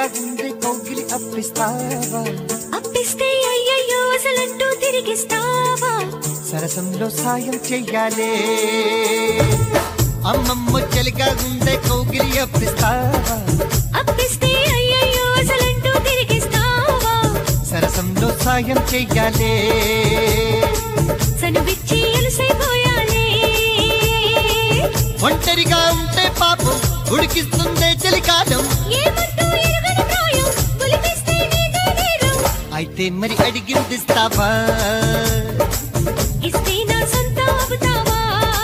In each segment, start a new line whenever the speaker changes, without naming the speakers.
గుండె కౌగిలి అప్పిస్తావా
అప్పిస్తే అయ్యయ్యో అసలంటూ తిరిగిస్తావా
సరసంలో సాయం చెయ్యాలే అమ్మమ్మ చలిగా గుండె కౌగిలి అప్పిస్తావా
అప్పిస్తే అయ్యయ్యో అసలంటూ తిరిగిస్తావా
సరసంలో సాయం చెయ్యాలే
సనువిచ్చి అలసైపోయాలే
ఒంటరిగా ఉంటే పాపం ఉడికిస్తుందే చలికాలం
ఏమంటూ ఎరుగని ప్రాయం పులిపిస్తే నీదే నేరం
అయితే మరి అడిగిందిస్తావా
ఇస్తే నా సొంత అవుతావా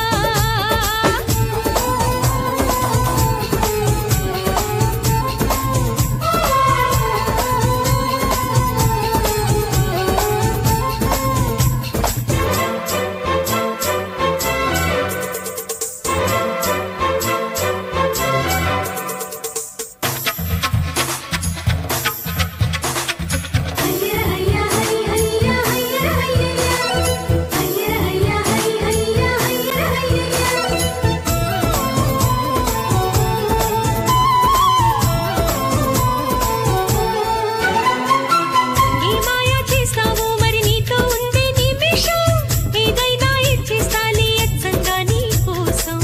ఈ మాయ చేస్తావు మరి నీతో ఉందే నిమిషం ఏదైనా ఇచ్చేస్తానే అచ్చంగా నీ కోసం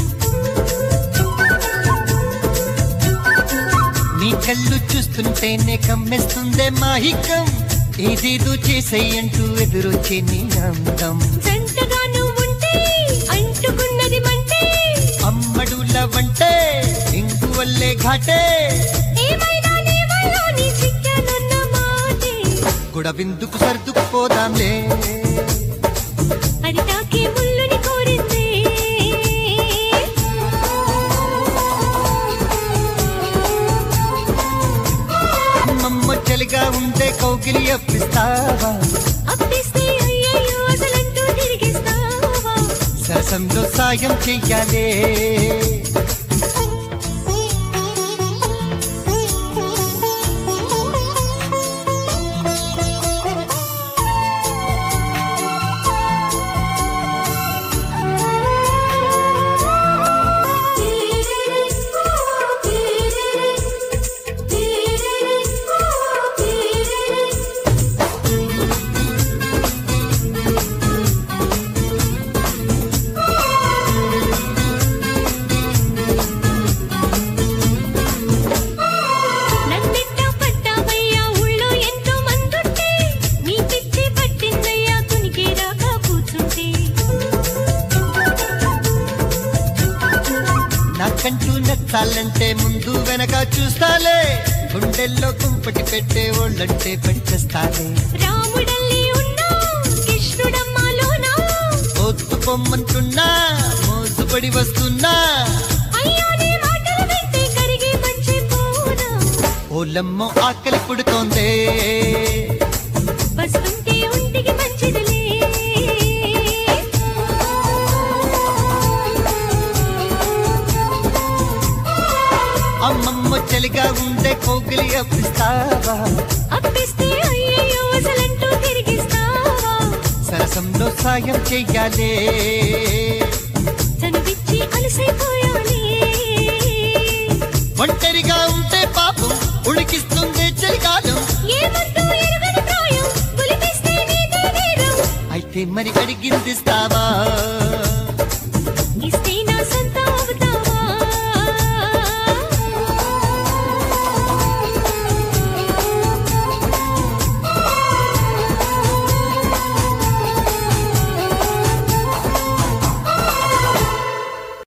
నీ కళ్ళు చూస్తుంటేనే కమ్మేస్తుందే మాహికం ఏదేదో చేసేయంటూ ఎదురొచ్చే నీ అందం
జంటగా నువ్వుంటే అంటుకున్నది మంటే
అమ్మడుల వంటే ఇంకు వల్లే ఘాటే
ఏమైనా నీ వల్ల నీ చిక్కానన్న మాటే
గుడవిందుకు సర్దుకుపోదాంలే
అది తాకే ముళ్ళుని కోరిందే
అమ్మమ్మ చలిగా ఉండే కౌగిలి అప్పిస్తావా
అప్పిస్తే అయ్యయ్యో అసలంటూ తిరిగిస్తావా
సరసంలో సాయం చెయ్యాలే
నన్నిట్ట పట్టావయ్యా ఊళ్ళో ఎంతో మందుంటే నీ పిచ్చి పట్టిందయ్యా కునికి రాక కూర్చుంటే
నాకంటూ నచ్చాలంటే ముందు వెనక చూస్తాలే గుండెల్లో కుంపటి పెట్టే వాళ్ళంటే పడిచేస్తాలే
రాముడల్లి ఉన్నా కృష్ణుడమ్మాలోనా
ఒత్తు పొమ్మంటున్నా మోసుపడి వస్తున్నా
అయ్యా నీ మాటలు వింటే కరిగి మర్చిపోనా
ఓలమ్మో ఆకలి పుడుతోందే
వస్తుంటే ఒంటికి మంచిదిలే
అమ్మమ్మ చలిగా ఉండే కోగిలి అప్పిస్తావా
అప్పిస్తే అయ్యయ్యో అసలంటూ తిరిగిస్తావా
సరసంలో సాయం చెయ్యాలే
చనువిచ్చి అలసైపోయాలి
ఒంటరిగా ఉంటే పాపం ఉడికిస్తుంది చలికాలం
ఏమంటూ ఎరుగని ప్రాయం పులిపిస్తే నీదే నేరం
అయితే మరి అడిగిందిస్తావా